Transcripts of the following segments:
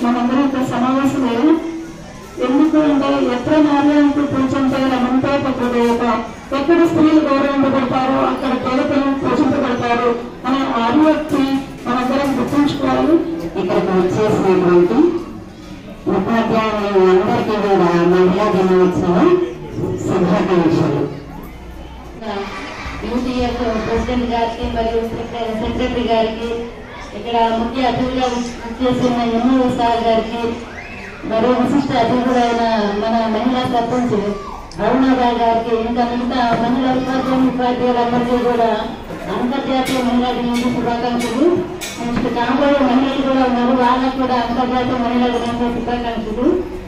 మనందరం ఇక్కడ సమావేశమయ్యాం ఎందుకు అంటే ఎత్ర నార్యానికి పూజించాల మంటోపకృత ఎక్కడ స్త్రీలు గౌరవింపబడతారో అక్కడ దేవతలు పూజింపబడతారు అనే ఆర్యోక్తి మనందరం గుర్తుంచుకోవాలి ఇక్కడికి వచ్చేసినటువంటి ఉపాధ్యాయులందరికీ కూడా మహిళా దినోత్సవ శుభాకాంక్షలు యూటీఎఫ్ ప్రెసిడెంట్ గారికి మరియు సెక్ర- సెక్రటరీ గారికి ఇక్కడ ముఖ్య అతిథిగా చేసిన ఎమ్మెల్యే సార్ గారికి మరియు విశిష్ట అతిథులైన మన మహిళా సర్పంచ్ అరుణాబాయ్ గారికి ఇంకా మిగతా మహిళా ఉపాధ్యాయులు ఉపాధ్యాయులందరికీ కూడా అంతర్జాతీయ మహిళా దినోత్సవ శుభాకాంక్షలు నెక్స్ట్ కాబోయే మహిళలు కూడా ఉన్నారు వాళ్ళకు కూడా అంతర్జాతీయ మహిళా దినోత్సవ శుభాకాంక్షలు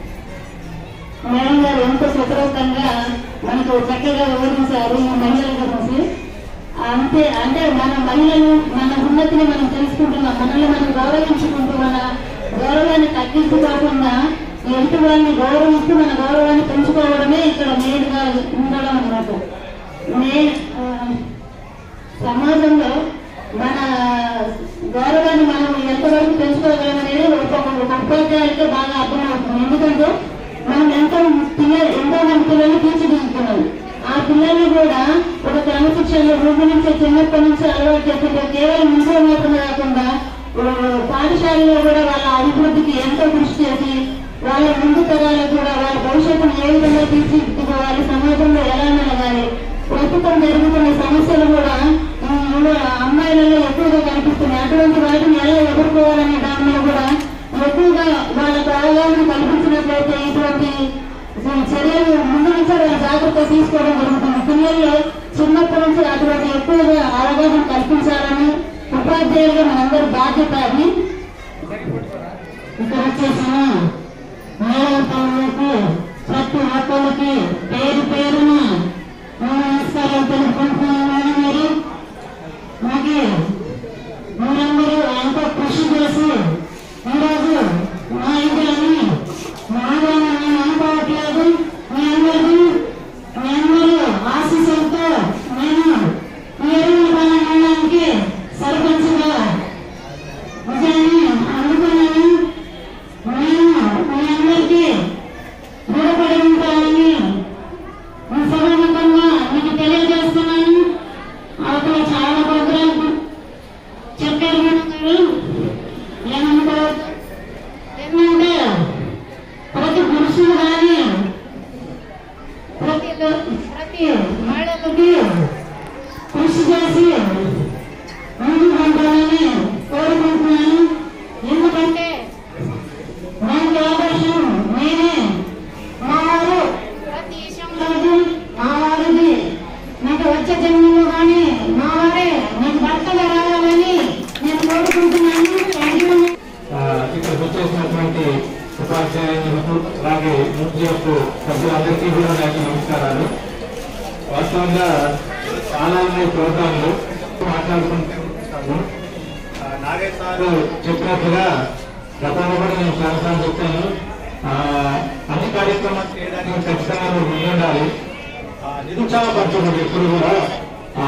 మేడం గారు ఎంతో చతురస్తంగా మనకు చక్కగా వివరించారు ఈ మహిళల గురించి అంతే అంటే మన మహిళలు మన ఉన్నతిని మనం తెలుసుకుంటున్నాం మనల్ని మనం గౌరవించుకుంటూ మన గౌరవాన్ని తగ్గించుకోకుండా ఎదుటి వాళ్ళని గౌరవిస్తూ మన గౌరవాన్ని పెంచుకోవడమే ఇక్కడ మెయిన్ గా ఉండడం అన్నమాట మే- ఆ, సమాజంలో మన గౌరవాన్ని మనం ఎంతవరకు పెంచుకోగలం అనేది ఒక్కొక్క ఒక ఉపాధ్యాయులకే బాగా అర్థమవుతుంది ఎందుకంటే మనం ఎంతో పిల్లలు ఎంతో మంది పిల్లల్ని తీర్చిదిద్దుతున్నాం ఆ పిల్లల్ని కూడా ఒక క్రమశిక్షణలో రూపు నుంచి చిన్నప్పటి నుంచి అలవాటు చేస్తుంటే కేవలం ఇంట్లో మాత్రమే కాకుండా ఆ, పాఠశాలలో కూడా వాళ్ళ అభివృద్ధికి ఎంతో కృషి చేసి వాళ్ళ ముందు తరాలకు కూడా వాళ్ళ భవిష్యత్తును ఏ విధంగా తీర్చిదిద్దుకోవాలి సమాజంలో ఎలా మెలగాలి ప్రస్తుతం జరుగుతున్న సమస్యలు కూడా ఈ యువ అమ్మాయిలలో ఎక్కువగా కనిపిస్తున్నాయి అటువంటి వాటిని ఎలా ఎదుర్కోవాలనే దాని మీద కూడా ఎక్కువగా వాళ్ళకు అవగాహన కల్పించినట్లయితే ఇటువంటి చర్యలు ముందు నుంచే వాళ్ళ జాగ్రత్త తీసుకోవడం జరుగుతుంది పిల్లల్లో చిన్నప్పటి నుంచి అటువంటి ఎక్కువగా అవగాహన కల్పించాలని ఉపాధ్యాయులుగా మనందరి బాధ్యత అది ఇక్కడ వచ్చేసిన మహిళా పౌరులకు ప్రతి ఒక్కరికి పేరు పేరున నమస్కారాలు తెలుపుకుంటున్నాను మీరు మాకి మీరందరూ ఎంతో కృషి చేసి ఈరోజు మా ఇంటిని మాగా నేను అనుకోవట్లేదు మీ అందరికీ మీ అందరూ ఆశీస్సులతో నేను ఈ ఎరువుల మండలానికి సర్పంచ్గా విజయాన్ని అందుకున్నాను నేను మీ అందరికీ రుణపడి ఉంటానని ఈ సభాముఖంగా మీకు తెలియజేస్తున్నాను అక్కడ చాలా ప్రోగ్రాం చెప్పారు మేడం గారు ఏమనుకో ఏంటంటే ప్రతి పురుషుడు కానీ ప్రతి ప్రతి మహిళలకి కృషి చేసి ముందుకు పంపాలని కోరుకుంటున్నాను ఎందుకంటే నాకు ఆదర్శం నేనే మా వారు ప్రతి విషయంలో మా వారిది నాకు వచ్చే జన్మలో కానీ మా వారే నేను భర్తగా రావాలని నేను కోరుకుంటున్నాను థ్యాంక్ యూ ఆ, ఇక్కడికి వచ్చేసినటువంటి ఉపాధ్యాయులకు అలాగే యూపీఎఫ్ సభ్యులందరికీ కూడా నాకు నమస్కారాలు వాస్తవంగా చాలా ఉన్నాయి ప్రోగ్రాంలు మాట్లాడుకుంటాము ఆ, నాగేష్ సార్ చెప్పినట్టుగా గతంలో కూడా నేను చాలాసార్లు చెప్తాను ఆ, అన్ని కార్యక్రమాలు చేయడానికి ఖచ్చితంగా నువ్వు ముందుండాలి ఆ, నిరుత్సాహపరచకూడదు ఎప్పుడు కూడా ఆ,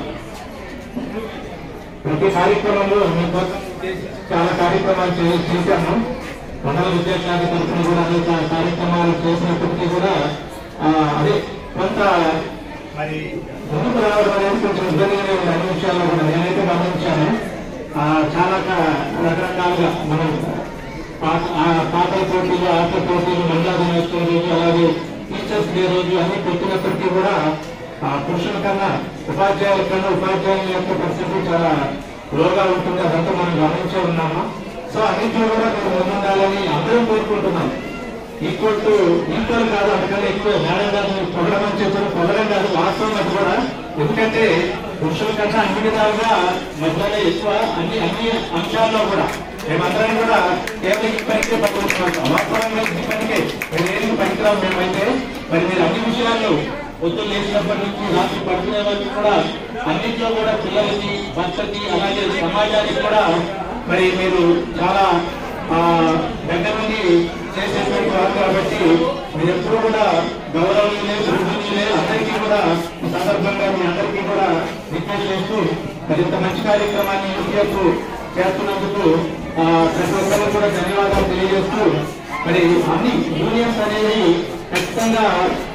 ప్రతి కార్యక్రమంలో మీకోసం ఉద్దేశించి చాలా కార్యక్రమాలు చే- చేశాము మండల విద్యాశాఖ తరఫున కూడా అనేక కార్యక్రమాలు చేసినప్పటికీ కూడా ఆ, అదే కొంత మరి ముందుకు రావడం అనేది కొంచెం ఇబ్బందిగానే ఉంది అన్ని విషయాల్లో కూడా నేనైతే గమనించాను ఆ, చాలా క- రకరకాలుగా మనం పాత ఆ పాటల పోటీలు ఆట పోటీలు మహిళా దినోత్సవం రోజు అలాగే టీచర్స్ డే రోజు అన్ని పెట్టినప్పటికీ కూడా ఆ పురుషుల కన్నా ఉపాధ్యాయుల కన్నా ఉపాధ్యాయుల యొక్క పరిస్థితి చాలా లోగా ఉంటుంది అదంతా మనం గమనించే ఉన్నాము సో అన్నింటిలో కూడా మీరు ముందుండాలని అందరం కోరుకుంటున్నాం ఈక్వల్ టు ఈక్వల్ కాదు అందుకని ఎక్కువ మేడం గారు మీరు పొగడమని చెప్పారు పొగడం కాదు వాస్తవం అది కూడా ఎందుకంటే పురుషుల కన్నా అన్ని విధాలుగా మహిళలే ఎక్కువ అన్ని అన్ని అంశాల్లో కూడా మేమందరం కూడా కేవలం ఈ పనికే పట్టుకుంటున్నాం వాస్తవంగా ఈ పనికే మేము ఏది పనికిరాం మేమైతే మరి మీరు అన్ని విషయాల్లో పొద్దున్న లేచినప్పటి నుంచి రాత్రి పడుకునే వరకు కూడా అన్నింటిలో కూడా పిల్లలకి భర్తకి అలాగే సమాజానికి కూడా మరి మీరు చాలా ఆ, దగ్గర నుండి చేసేటువంటి వారు కాబట్టి మీరు ఎప్పుడు కూడా గౌరవనీయులే వృద్ధులే అందరికీ కూడా ఈ సందర్భంగా మీ అందరికీ కూడా రిక్వెస్ట్ చేస్తూ మరి ఇంత మంచి కార్యక్రమాన్ని యూపీఎఫ్ చేస్తున్నందుకు ఆ, ప్రతి ఒక్కరు కూడా ధన్యవాదాలు తెలియజేస్తూ మరి అన్ని యూనియన్స్ అనేవి ఖచ్చితంగా